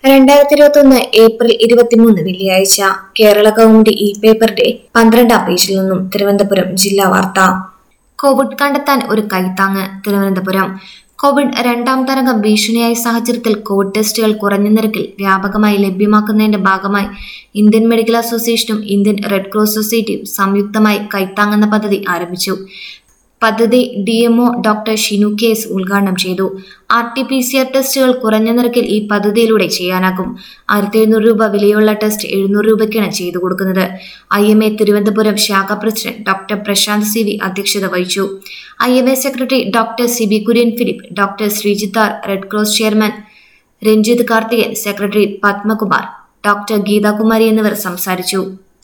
രണ്ടായിരത്തി ഇരുപത്തി ഒന്ന് ഏപ്രിൽ ഇരുപത്തിമൂന്ന് വെള്ളിയാഴ്ച കേരള കൗമുദി ഇ പേപ്പറിന്റെ പന്ത്രണ്ടാം പേജിൽ നിന്നും തിരുവനന്തപുരം ജില്ലാ വാർത്ത കോവിഡ് കണ്ടെത്താൻ ഒരു കൈത്താങ്ങ് തിരുവനന്തപുരം കോവിഡ് രണ്ടാം തരംഗം ഭീഷണിയായ സാഹചര്യത്തിൽ കോവിഡ് ടെസ്റ്റുകൾ കുറഞ്ഞ നിരക്കിൽ വ്യാപകമായി ലഭ്യമാക്കുന്നതിന്റെ ഭാഗമായി ഇന്ത്യൻ മെഡിക്കൽ അസോസിയേഷനും ഇന്ത്യൻ റെഡ് ക്രോസ് സൊസൈറ്റിയും സംയുക്തമായി കൈത്താങ്ങെന്ന പദ്ധതി ആരംഭിച്ചു പദ്ധതി ഡി എംഒ ഡോക്ടർ ഷിനു കേസ് ഉദ്ഘാടനം ചെയ്തു R T P C R ടെസ്റ്റുകൾ കുറഞ്ഞ നിരക്കിൽ ഈ പദ്ധതിയിലൂടെ ചെയ്യാനാകും ആയിരത്തി എഴുന്നൂറ് രൂപ വിലയുള്ള ടെസ്റ്റ് എഴുന്നൂറ് രൂപയ്ക്കാണ് ചെയ്തു കൊടുക്കുന്നത് ഐ എം എ തിരുവനന്തപുരം ശാഖ president doctor Prashanth C V അധ്യക്ഷത വഹിച്ചു I M A secretary doctor C B Kurian Philip doctor Sreejith R red cross chairman Ranjith Karthikan secretary Padmakumar doctor Geethakumari എന്നിവർ സംസാരിച്ചു